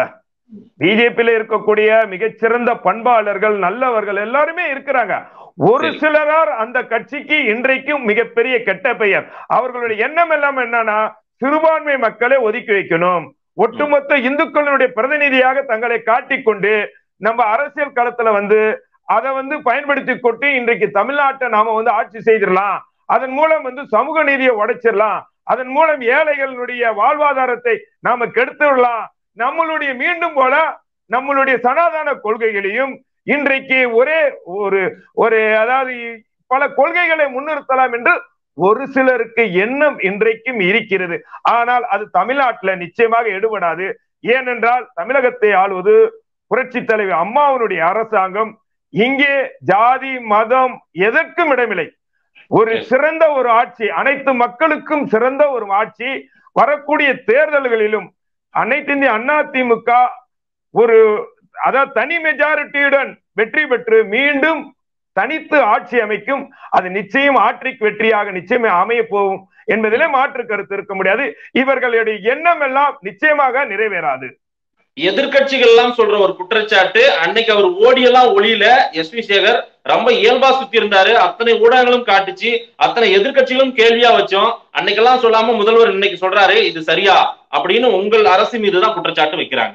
Speaker 2: பிஜேபியில இருக்கக்கூடிய மிகச்சிறந்த பண்பாளர்கள் நல்லவர்கள் எல்லாருமே இருக்கிறாங்க ஒரு
Speaker 3: சரி.
Speaker 2: சிலரார் அந்த கட்சிக்கு இன்றைக்கும் மிகப்பெரிய கெட்ட பெயர் அவர்களுடைய எண்ணம் எல்லாம் என்னன்னா சிறுபான்மை மக்களை ஒதுக்கி வைக்கணும் ஒட்டுமொத்த இந்துக்களுடைய பிரதிநிதியாக தங்களை காட்டிக்கொண்டு நம்ம அரசியல் களத்துல வந்து அதை வந்து பயன்படுத்தி கொண்டு இன்றைக்கு தமிழ்நாட்டை நாம வந்து ஆட்சி செய்திடலாம் அதன் மூலம் வந்து சமூக நீதியை உடைச்சிடலாம் அதன் மூலம் ஏழைகளுடைய வாழ்வாதாரத்தை நாம கெடுத்து விடலாம் நம்மளுடைய மீண்டும் போல நம்மளுடைய சனாதன கொள்கைகளையும் இன்றைக்கு ஒரே ஒரு ஒரு அதாவது பல கொள்கைகளை முன்னிறுத்தலாம் என்று ஒரு சிலருக்கு எண்ணம் இன்றைக்கும் இருக்கிறது ஆனால் அது தமிழ்நாட்டுல நிச்சயமாக எடுபடாது ஏனென்றால் தமிழகத்தை ஆளுவது புரட்சி தலைவி அம்மாவனுடைய அரசாங்கம் இங்கே ஜாதி மதம் எதற்கும் இடமில்லை ஒரு
Speaker 3: Yes.
Speaker 2: சிறந்த ஒரு ஆட்சி அனைத்து மக்களுக்கும் சிறந்த ஒரு ஆட்சி வரக்கூடிய தேர்தல்களிலும் அனைத்து இந்திய அண்ணா திமுக ஒரு அதாவது தனி மெஜாரிட்டியுடன் வெற்றி பெற்று மீண்டும் தனித்து ஆட்சி அமைக்கும் அது நிச்சயம் ஆட்ரிக் வெற்றியாக நிச்சயம் அமைய போகும் என்பதிலே மாற்று கருத்து இருக்க முடியாது இவர்களுடைய எண்ணம் எல்லாம் நிச்சயமாக நிறைவேறாது
Speaker 3: எதிர்க்கட்சிகள் எல்லாம் சொல்ற ஒரு குற்றச்சாட்டு அன்னைக்கு அவர் ஓடியெல்லாம் ஒளியில எஸ் வி சேகர் ரொம்ப இயல்பா சுத்தி இருந்தாரு அத்தனை ஊடகங்களும் காட்டுச்சு அத்தனை எதிர்க்கட்சிகளும் கேள்வியா வச்சோம் அன்னைக்கெல்லாம் சொல்லாம முதல்வர் இன்னைக்கு சொல்றாரு இது சரியா அப்படின்னு உங்கள் அரசு மீதுதான் குற்றச்சாட்டு வைக்கிறாங்க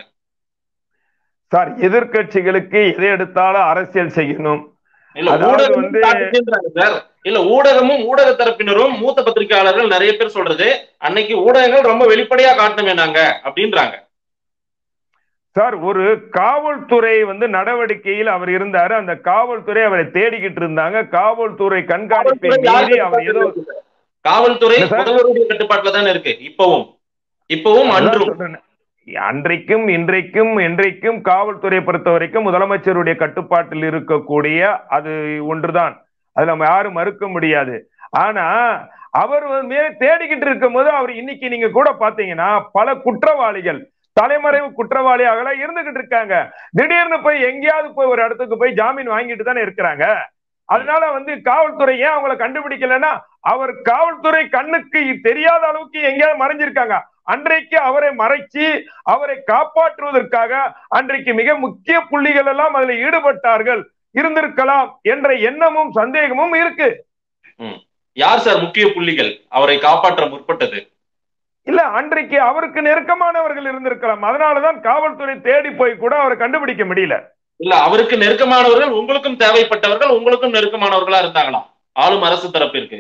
Speaker 2: சார் எதிர்க்கட்சிகளுக்கு எதை எடுத்தாலும் அரசியல் செய்யணும்
Speaker 3: இல்ல
Speaker 2: அதாவது
Speaker 3: ஊடகமும்
Speaker 2: வந்து-
Speaker 3: காட்டுச்சுன்றாங்க சார் இல்ல ஊடகமும் ஊடக தரப்பினரும் மூத்த பத்திரிகையாளர்கள் நிறைய பேர் சொல்றது அன்னைக்கு ஊடகங்கள் ரொம்ப வெளிப்படையா காட்டணுமே நாங்க அப்படின்றாங்க
Speaker 2: சார் ஒரு காவல்துறை வந்து நடவடிக்கையில் அவர் இருந்தாரு அந்த காவல்துறை அவரை தேடிக்கிட்டு இருந்தாங்க காவல்துறை கண்காணிப்பை
Speaker 3: காவல்துறை யார்
Speaker 2: மீறி அவர் ஏதோ
Speaker 3: கட்டுப்பாட்டுல இருக்கு? காவல்துறை
Speaker 2: இல்ல சார்.
Speaker 3: முதல்வருடைய கட்டுப்பாட்டுல தானே இருக்கு இப்பவும் இப்பவும்
Speaker 2: அதான்
Speaker 3: அன்றும்
Speaker 2: சொல்றேன். அன்றைக்கும் இன்றைக்கும் என்றைக்கும் காவல்துறையை பொறுத்த வரைக்கும் முதலமைச்சருடைய கட்டுப்பாட்டில் இருக்கக்கூடிய அது ஒன்றுதான் அது நம்ம யாரும் மறுக்க முடியாது ஆனா அவர் வந்து தேடிக்கிட்டு இருக்கும் போது அவர் இன்னைக்கு நீங்க கூட பாத்தீங்கன்னா பல குற்றவாளிகள் தலைமறைவு குற்றவாளியாக இருந்துகிட்டு இருக்காங்க திடீர்னு போய் எங்கேயாவது போய் ஒரு இடத்துக்கு போய் ஜாமீன் வாங்கிட்டு தானே இருக்கிறாங்க அதனால வந்து காவல்துறை ஏன் அவங்கள கண்டுபிடிக்கலன்னா அவர் காவல்துறை கண்ணுக்கு தெரியாத அளவுக்கு எங்கேயாவது மறைஞ்சிருக்காங்க அன்றைக்கு அவரை மறைச்சு அவரை காப்பாற்றுவதற்காக அன்றைக்கு மிக முக்கிய புள்ளிகள் எல்லாம் அதுல ஈடுபட்டார்கள் இருந்திருக்கலாம் என்ற எண்ணமும் சந்தேகமும் இருக்கு
Speaker 3: யார் சார் முக்கிய புள்ளிகள் அவரை காப்பாற்ற முற்பட்டது
Speaker 2: இல்ல அன்றைக்கு அவருக்கு நெருக்கமானவர்கள் இருந்திருக்கலாம் அதனாலதான் காவல்துறை தேடி போய் கூட அவரை கண்டுபிடிக்க முடியல
Speaker 3: இல்ல அவருக்கு நெருக்கமானவர்கள் உங்களுக்கும் தேவைப்பட்டவர்கள் உங்களுக்கும் நெருக்கமானவர்களா இருந்தாங்களா ஆளும் அரசு தரப்பிற்கு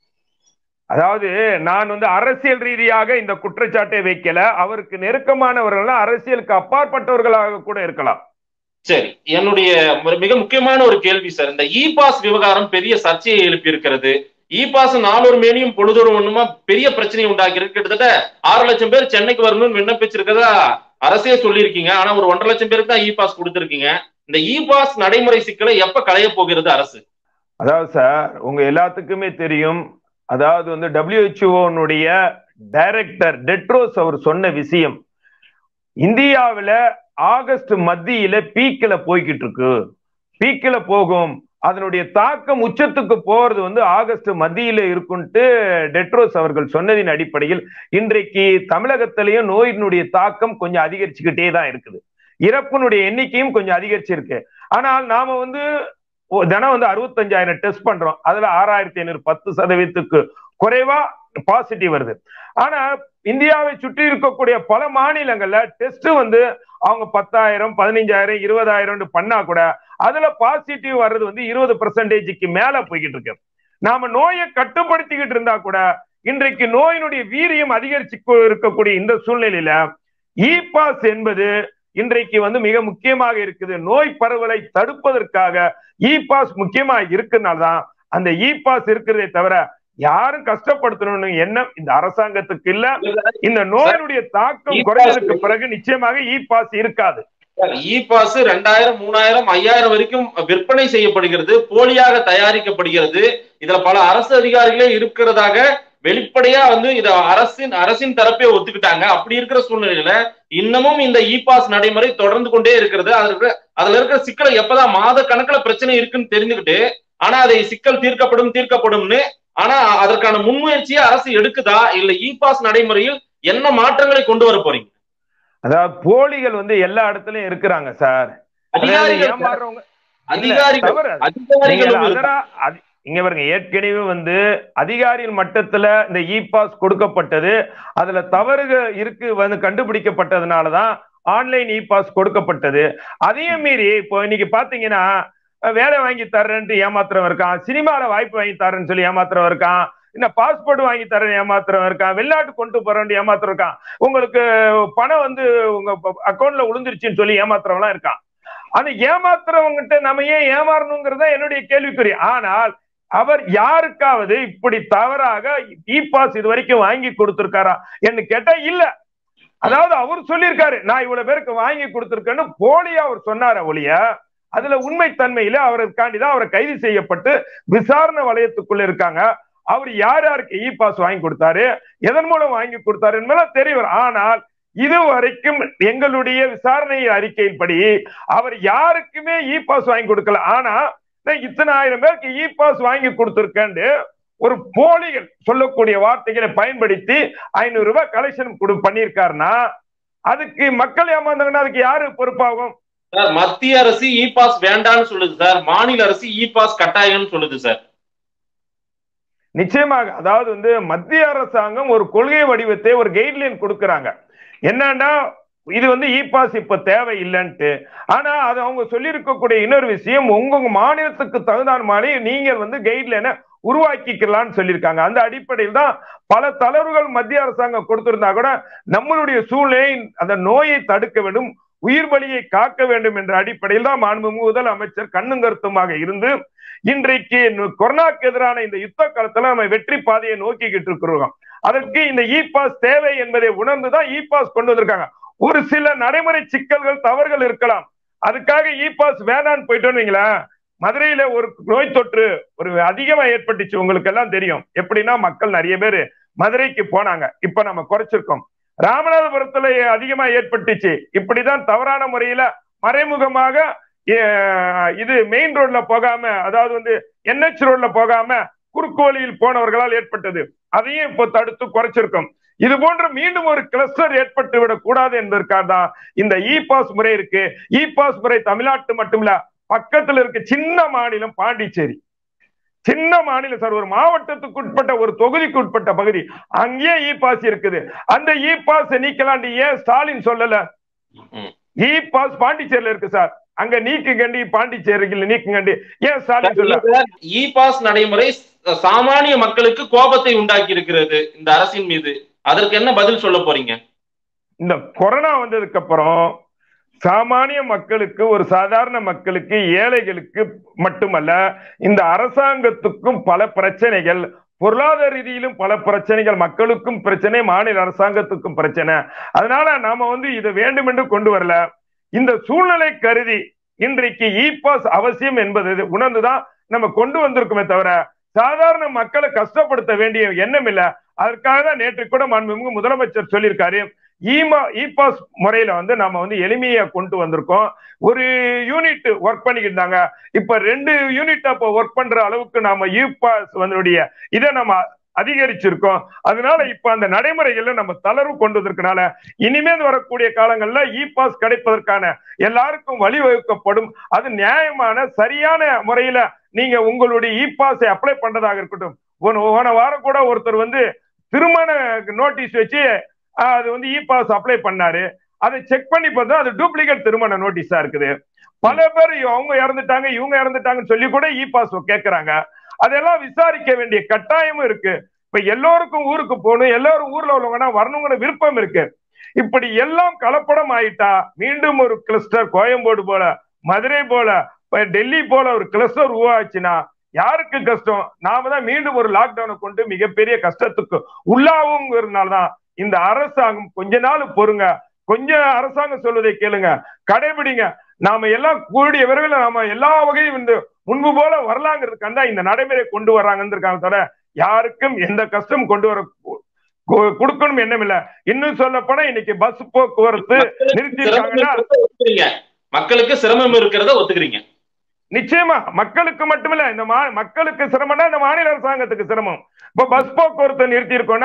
Speaker 2: அதாவது நான் வந்து அரசியல் ரீதியாக இந்த குற்றச்சாட்டை வைக்கல அவருக்கு நெருக்கமானவர்கள் அரசியலுக்கு அப்பாற்பட்டவர்களாக கூட இருக்கலாம்
Speaker 3: சரி என்னுடைய ஒரு மிக முக்கியமான ஒரு கேள்வி சார் இந்த இ பாஸ் விவகாரம் பெரிய சர்ச்சையை எழுப்பி இருக்கிறது இ பாஸ் நாலொரு மேனியும் பொழுதொரு ஒண்ணுமா பெரிய பிரச்சனையை உண்டாக்கி இருக்கு கிட்டத்தட்ட ஆறு லட்சம் பேர் சென்னைக்கு வரணும்னு விண்ணப்பிச்சிருக்கதா அரசே சொல்லியிருக்கீங்க ஆனா ஒரு ஒன்றரை லட்சம் பேருக்கு தான் இ பாஸ் கொடுத்திருக்கீங்க இந்த இ பாஸ் நடைமுறை சிக்கலை எப்ப களைய போகிறது அரசு
Speaker 2: அதாவது சார் உங்க எல்லாத்துக்குமே தெரியும் அதாவது வந்து டபிள்யூஹெச்ஓனுடைய டைரக்டர் டெட்ரோஸ் அவர் சொன்ன விஷயம் இந்தியாவில ஆகஸ்ட் மத்தியில பீக்கில போய்கிட்டு இருக்கு பீக்கில போகும் அதனுடைய தாக்கம் உச்சத்துக்கு போறது வந்து ஆகஸ்ட் மத்தியில இருக்குன்ட்டு டெட்ரோஸ் அவர்கள் சொன்னதின் அடிப்படையில் இன்றைக்கு தமிழகத்திலையும் நோயினுடைய தாக்கம் கொஞ்சம் அதிகரிச்சுக்கிட்டே தான் இருக்குது இறப்பினுடைய எண்ணிக்கையும் கொஞ்சம் அதிகரிச்சிருக்கு ஆனால் நாம வந்து ஒ- தினம் வந்து அறுபத்தஞ்சாயிரம் டெஸ்ட் பண்றோம் அதுல ஆறாயிரத்தி ஐநூறு பத்து சதவீதத்துக்கு குறைவா பாசிட்டிவ் வருது ஆனா இந்தியாவை சுற்றி இருக்கக்கூடிய பல மாநிலங்கள்ல டெஸ்ட் வந்து அவங்க பத்தாயிரம் பதினஞ்சாயிரம் இருபதாயிரம் பண்ணா கூட அதுல பாசிட்டிவ் வர்றது வந்து இருபது பெர்சன்டேஜுக்கு மேல போய்கிட்டு இருக்கு நாம நோயை கட்டுப்படுத்திக்கிட்டு இருந்தா கூட இன்றைக்கு நோயினுடைய வீரியம் அதிகரிச்சு கொ- இருக்கக்கூடிய இந்த சூழ்நிலையில இ பாஸ் என்பது இன்றைக்கு வந்து மிக முக்கியமாக இருக்குது நோய் பரவலை தடுப்பதற்காக இ பாஸ் முக்கியமா இருக்குனால்தான் அந்த இ பாஸ் இருக்கிறதே தவிர யாரும் கஷ்டப்படுத்தணும்னு எண்ணம் இந்த அரசாங்கத்துக்கு இல்ல இந்த நோயினுடைய தாக்கம்
Speaker 3: E-pass
Speaker 2: குறைஞ்சதுக்கு பிறகு நிச்சயமாக இ பாஸ் இருக்காது
Speaker 3: இ பாஸ் ரெண்டாயிரம் மூணாயிரம் ஐயாயிரம் வரைக்கும் விற்பனை செய்யப்படுகிறது போலியாக தயாரிக்கப்படுகிறது இதுல பல அரசு அதிகாரிகளே இருக்கிறதாக வெளிப்படையா வந்து இத அரசின் அரசின் தரப்பே ஒத்துக்கிட்டாங்க அப்படி இருக்கிற சூழ்நிலையில இன்னமும் இந்த இ பாஸ் நடைமுறை தொடர்ந்து கொண்டே இருக்கிறது அதுல இருக்கிற அதுல இருக்கிற சிக்கலை எப்பதான் மாத கணக்குல பிரச்சனை இருக்குன்னு தெரிஞ்சுக்கிட்டு ஆனா அதை சிக்கல் தீர்க்கப்படும் தீர்க்கப்படும்னு ஆனா அதற்கான முன்முயற்சியை அரசு எடுக்குதா இல்ல இ பாஸ் நடைமுறையில் என்ன மாற்றங்களை கொண்டு வர போறீங்க
Speaker 2: அதாவது போலிகள் வந்து எல்லா இடத்துலயும் இருக்கிறாங்க சார் அதாவது
Speaker 3: அதிகாரிகள் சார்,
Speaker 2: ஏமாறுறவங்க இல்ல,
Speaker 3: அதிகாரிகள்
Speaker 2: தவறு அது. நீங்க
Speaker 3: அதிகாரிகளும் இருக்காங்க.
Speaker 2: அதரா- அது- இங்க பாருங்க ஏற்கனவே வந்து அதிகாரிகள் மட்டத்துல இந்த இ பாஸ் கொடுக்கப்பட்டது அதுல தவறுகள் இருக்கு வந்து கண்டுபிடிக்கப்பட்டதுனாலதான் ஆன்லைன் இ பாஸ் கொடுக்கப்பட்டது அதையும் மீறி இப்போ இன்னைக்கு பாத்தீங்கன்னா அஹ், வேலை வாங்கி தர்றேன்ட்டு ஏமாத்துறவன் இருக்கான் சினிமால வாய்ப்பு வாங்கி தரேன்னு சொல்லி ஏமாத்துறவன் இருக்கான் இந்த பாஸ்போர்ட் வாங்கி தரேன் ஏமாத்துறவன் இருக்கான் வெளிநாட்டு கொண்டு போறேன் ஏமாத்துறவன் இருக்கான் உங்களுக்கு பணம் வந்து உங்க அக்கௌண்ட்ல விழுந்துருச்சுன்னு சொல்லி ஏமாத்துறவன்லாம் இருக்கான் அந்த ஏமாத்துறவங்கிட்ட நம்ம ஏன் ஏமாறணுங்கிறத என்னுடைய கேள்விக்குறி ஆனால் அவர் யாருக்காவது இப்படி தவறாக இ பாஸ் இது வரைக்கும் வாங்கி கொடுத்திருக்காரா என்று கேட்டா இல்ல அதாவது அவர் சொல்லியிருக்காரு நான் இவ்வளவு பேருக்கு வாங்கி கொடுத்திருக்கேன்னு போலியா அவர் சொன்னார ஒழிய அதுல உண்மைத்தன்மையில அவருக்காண்டி தான் அவரை கைது செய்யப்பட்டு விசாரணை வளையத்துக்குள்ள இருக்காங்க அவர் யார் யாருக்கு இ பாஸ் வாங்கி கொடுத்தாரு எதன் மூலம் வாங்கி கொடுத்தாரு என்பதெல்லாம் தெரிய வரும் ஆனால் இதுவரைக்கும் எங்களுடைய விசாரணை அறிக்கையின்படி அவர் யாருக்குமே இ பாஸ் வாங்கி கொடுக்கல ஆனா நான் இத்தனை ஆயிரம் பேருக்கு இ பாஸ் வாங்கி கொடுத்திருக்கேன்னு ஒரு போலிகள் சொல்லக்கூடிய வார்த்தைகளை பயன்படுத்தி ஐநூறு ரூபாய் கலெக்ஷன் கொடு பண்ணியிருக்காருன்னா அதுக்கு மக்கள் ஏமாந்தாங்கன்னா அதுக்கு யாரு பொறுப்பாகும்
Speaker 3: சார் மத்திய அரசு இ பாஸ் வேண்டாம்னு சொல்லுது சார் மாநில அரசு இ பாஸ் கட்டாயம்னு சொல்லுது சார்
Speaker 2: நிச்சயமாக அதாவது வந்து மத்திய அரசாங்கம் ஒரு கொள்கை வடிவத்தை ஒரு கைட்லைன் கொடுக்கறாங்க என்னன்னா இது வந்து இ பாஸ் இப்ப தேவை இல்லைன்ட்டு ஆனா அது அவங்க சொல்லியிருக்கக்கூடிய இன்னொரு விஷயம் உங்க மாநிலத்துக்கு தகுந்தான மாதிரி நீங்கள் வந்து கைட்லைனை உருவாக்கிக்கலாம்னு சொல்லியிருக்காங்க அந்த அடிப்படையில் தான் பல தளர்வுகள் மத்திய அரசாங்கம் கொடுத்திருந்தா கூட நம்மளுடைய சூழ்நிலை அந்த நோயை தடுக்க வேண்டும் உயிர் பலியை காக்க வேண்டும் என்ற அடிப்படையில் தான் மாண்புமிகு முதலமைச்சர் கண்ணும் கருத்துமாக இருந்து இன்றைக்கு கொரோனாக்கு எதிரான இந்த யுத்த காலத்துல நம்ம வெற்றி பாதையை நோக்கிக்கிட்டு இருக்கிறோம் அதற்கு இந்த இ பாஸ் தேவை என்பதை உணர்ந்துதான் இ பாஸ் கொண்டு வந்திருக்காங்க ஒரு சில நடைமுறை சிக்கல்கள் தவறுகள் இருக்கலாம் அதுக்காக இ பாஸ் வேணான்னு போயிட்டோன்னு வைங்களேன் மதுரையில ஒரு நோய் தொற்று ஒரு அதிகமா ஏற்பட்டுச்சு உங்களுக்கு எல்லாம் தெரியும் எப்படின்னா மக்கள் நிறைய பேர் மதுரைக்கு போனாங்க இப்ப நம்ம குறைச்சிருக்கோம் ராமநாதபுரத்துல அதிகமா ஏற்பட்டுச்சு இப்படிதான் தவறான முறையில மறைமுகமாக அஹ், இது மெயின் ரோட்ல போகாம அதாவது வந்து என்ஹெச் ரோட்ல போகாம குறுக்கு வழியில் போனவர்களால் ஏற்பட்டது அதையும் இப்போ தடுத்து குறைச்சிருக்கோம் இது போன்ற மீண்டும் ஒரு கிளஸ்டர் ஏற்பட்டு விடக் கூடாது என்பதற்காக தான் இந்த இ பாஸ் முறை இருக்கு இ பாஸ் முறை தமிழ்நாட்டு மட்டுமில்ல பக்கத்துல இருக்க சின்ன மாநிலம் பாண்டிச்சேரி சின்ன மாநிலம் சார் ஒரு மாவட்டத்துக்கு உட்பட்ட ஒரு தொகுதிக்கு உட்பட்ட பகுதி அங்கேயே இ பாஸ் இருக்குது அந்த இ பாஸ் நீக்கலாம் ஏன் ஸ்டாலின் சொல்லல
Speaker 3: ம்.
Speaker 2: இ பாஸ் பாண்டிச்சேரியில இருக்கு சார் அங்க நீக்குங்கண்டி பாண்டிச்சேரியில் நீக்குங்கண்டி ஏன் ஸ்டாலின் சொல்ல
Speaker 3: இ பாஸ் நடைமுறை ச- சாமானிய மக்களுக்கு கோபத்தை உண்டாக்கி இருக்கிறது இந்த அரசின் மீது அதற்கு என்ன பதில் சொல்ல போறீங்க
Speaker 2: இந்த கொரோனா வந்ததுக்கு அப்புறம் சாமானிய மக்களுக்கு ஒரு சாதாரண மக்களுக்கு ஏழைகளுக்கு மட்டுமல்ல இந்த அரசாங்கத்துக்கும் பல பிரச்சனைகள் பொருளாதார ரீதியிலும் பல பிரச்சனைகள் மக்களுக்கும் பிரச்சனை மாநில அரசாங்கத்துக்கும் பிரச்சனை அதனால நாம வந்து இதை வேண்டும் என்று கொண்டு வரல இந்த சூழ்நிலை கருதி இன்றைக்கு இ பாஸ் அவசியம் என்பது உணர்ந்துதான் நம்ம கொண்டு வந்திருக்குமே தவிர சாதாரண மக்களை கஷ்டப்படுத்த வேண்டிய எண்ணம் இல்ல அதற்காக தான் நேற்று கூட மாண்புமிகு முதலமைச்சர் சொல்லியிருக்காரு இமா இ பாஸ் முறையில வந்து நம்ம வந்து எளிமையா கொண்டு வந்திருக்கோம் ஒரு யூனிட் ஒர்க் பண்ணிக்கிட்டு இருந்தாங்க இப்ப ரெண்டு யூனிட் அப்ப ஒர்க் பண்ற அளவுக்கு நாம இ பாஸ் வந்து இதை நம்ம அதிகரிச்சிருக்கோம் அதனால இப்ப அந்த நடைமுறைகள்ல நம்ம தளர்வு கொண்டு வந்திருக்கனால இனிமேல் வரக்கூடிய காலங்கள்ல இ பாஸ் கிடைப்பதற்கான எல்லாருக்கும் வழிவகுக்கப்படும் அது நியாயமான சரியான முறையில நீங்க உங்களுடைய இ பாஸை அப்ளை பண்றதாக இருக்கட்டும் போன போன வாரம் கூட ஒருத்தர் வந்து திருமண நோட்டீஸ் வச்சு ஆஹ், அது வந்து இ பாஸ் அப்ளை பண்ணாரு அதை செக் பண்ணி பார்த்தா அது டூப்ளிகேட் திருமண நோட்டீஸா இருக்குது பல பேர் அவங்க இறந்துட்டாங்க இவங்க இறந்துட்டாங்கன்னு சொல்லி கூட இ பாஸ் கேட்கறாங்க அதெல்லாம் விசாரிக்க வேண்டிய கட்டாயமும் இருக்கு இப்ப எல்லோருக்கும் ஊருக்கு போகணும் எல்லாரும் ஊர்ல உள்ளவங்கன்னா வரணுங்கிற விருப்பம் இருக்கு இப்படி எல்லாம் கலப்படம் ஆயிட்டா மீண்டும் ஒரு கிளஸ்டர் கோயம்போடு போல மதுரை போல இப்ப டெல்லி போல ஒரு கிளஸ்டர் உருவாச்சுன்னா யாருக்கு கஷ்டம் நாம தான் மீண்டும் ஒரு லாக்டவுனை கொண்டு மிகப்பெரிய கஷ்டத்துக்கு உள்ளாவுங்கிறதுனாலதான் இந்த அரசாங்கம் கொஞ்ச நாள் பொறுங்க கொஞ்சம் அரசாங்கம் சொல்வதை கேளுங்க கடைபிடிங்க நாம எல்லாம் கூடிய விரைவில் நாம எல்லா வகையும் இந்த முன்பு போல வரலாங்கிறதுக்காக தான் இந்த நடைமுறை கொண்டு வர்றாங்கன்னு இருக்காங்க தவிர யாருக்கும் எந்த கஷ்டம் கொண்டு வர கு- கொடுக்கணும் எண்ணம் இல்ல இன்னும் சொல்ல போனா இன்னைக்கு பஸ் போக்குவரத்து நிறுத்தி
Speaker 3: சிரமம்
Speaker 2: இருக்காங்கன்னா
Speaker 3: இருக்கிறத ஒத்துக்கிறீங்க மக்களுக்கு சிரமம் இருக்கிறத ஒத்துக்கிறீங்க
Speaker 2: நிச்சயமா மக்களுக்கு மட்டுமில்ல இந்த மா மக்களுக்கு சிரமம்னா இந்த மாநில அரசாங்கத்துக்கு சிரமம் இப்ப பஸ் போக்குவரத்தை நிறுத்தி இருக்கோம்னா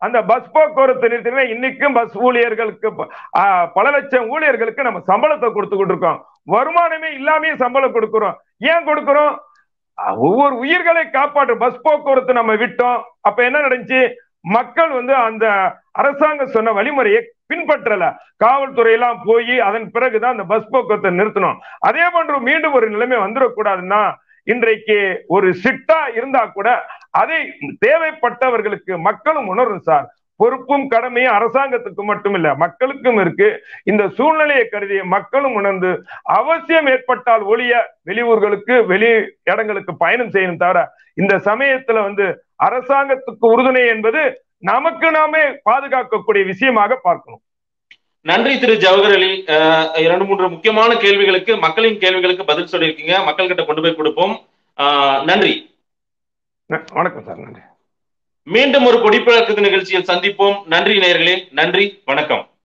Speaker 2: அந்த பஸ் போக்குவரத்து நிறுத்தினா இன்னைக்கும் பஸ் ஊழியர்களுக்கு ப- ஆ, பல லட்சம் ஊழியர்களுக்கு நம்ம சம்பளத்தை கொடுத்துக்கிட்டு இருக்கோம் வருமானமே இல்லாமயே சம்பளம் கொடுக்கிறோம் ஏன் கொடுக்கிறோம் ஆ, ஒவ்வொரு உயிர்களை காப்பாற்று பஸ் போக்குவரத்து நம்ம விட்டோம் அப்ப என்ன நடந்துச்சு மக்கள் வந்து அந்த அரசாங்கம் சொன்ன வழிமுறையை பின்பற்றல காவல்துறை எல்லாம் போய் அதன் பிறகுதான் அந்த பஸ் போக்குவரத்தை நிறுத்தணும் அதே போன்று மீண்டும் ஒரு நிலைமை வந்துடக்கூடாதுன்னா இன்றைக்கு ஒரு சிட்டா இருந்தா கூட அதை தேவைப்பட்டவர்களுக்கு மக்களும் உணரும் சார் பொறுப்பும் கடமையும் அரசாங்கத்துக்கு மட்டும் இல்ல மக்களுக்கும் இருக்கு இந்த சூழ்நிலையை கருதி மக்களும் உணர்ந்து அவசியம் ஏற்பட்டால் ஒழிய வெளியூர்களுக்கு வெளி இடங்களுக்கு பயணம் செய்யணும் தவிர இந்த சமயத்துல வந்து அரசாங்கத்துக்கு உறுதுணை என்பது நமக்கு நாமே பாதுகாக்கக்கூடிய விஷயமாக பார்க்கணும்
Speaker 3: நன்றி திரு ஜவஹர் அலி அஹ், இரண்டு மூன்று முக்கியமான கேள்விகளுக்கு மக்களின் கேள்விகளுக்கு பதில் சொல்லியிருக்கீங்க மக்கள்கிட்ட கொண்டு போய் கொடுப்போம் அஹ், நன்றி
Speaker 2: ந- வணக்கம் சார் நன்றி
Speaker 3: மீண்டும் ஒரு கொடிப்பழக்கத்து நிகழ்ச்சியில் சந்திப்போம் நன்றி நேயர்களே நன்றி வணக்கம்